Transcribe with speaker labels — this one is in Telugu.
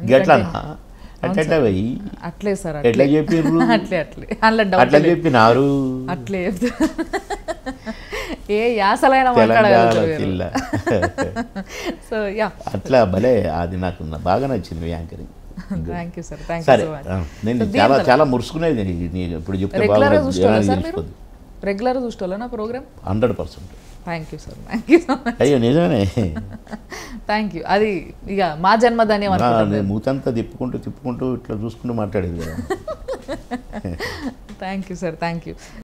Speaker 1: గట్లనా అట్లా పోయి
Speaker 2: అట్లే సార్
Speaker 1: ఎట్లా
Speaker 2: అట్లే
Speaker 1: చెప్పిర్రు
Speaker 2: అట్లే అట్లే అందులో డౌట్
Speaker 1: అట్లా చెప్పినారు
Speaker 2: అట్లే చెప్తా. ఏ యాసలైన
Speaker 1: తెలంగాణ
Speaker 2: మాట్లాడగలుగుతారు
Speaker 1: పిల్ల
Speaker 2: సో యా
Speaker 1: అట్లా భలే అది నాకు నా- బాగా నచ్చింది anchoring
Speaker 2: thank you sir thank you
Speaker 1: సరే
Speaker 2: సో మచ్
Speaker 1: ఆ, నేను చాలా చాలా మురుసుకునేది నీ- నీ ఇప్పుడు చెప్తే
Speaker 2: రెగ్యులర్గా
Speaker 1: బాగుండదు
Speaker 2: చూసుకోవాలా
Speaker 1: జనానికి
Speaker 2: సార్ మీరు
Speaker 1: తెలిసిపోద్ది
Speaker 2: రెగ్యులర్గా చూసుకోవాలా నా program
Speaker 1: hundred percent
Speaker 2: thank you sir thank you so much
Speaker 1: అయ్యో నిజమే
Speaker 2: థ్యాంక్ యూ అది ఇక మా జన్మధన్యం
Speaker 1: నా-
Speaker 2: అనుకుంటాను
Speaker 1: నేను మూతంతా తిప్పుకుంటూ తిప్పుకుంటూ ఇట్లా చూసుకుంటూ మాట్లాడేది కదా
Speaker 2: thank you sir thank you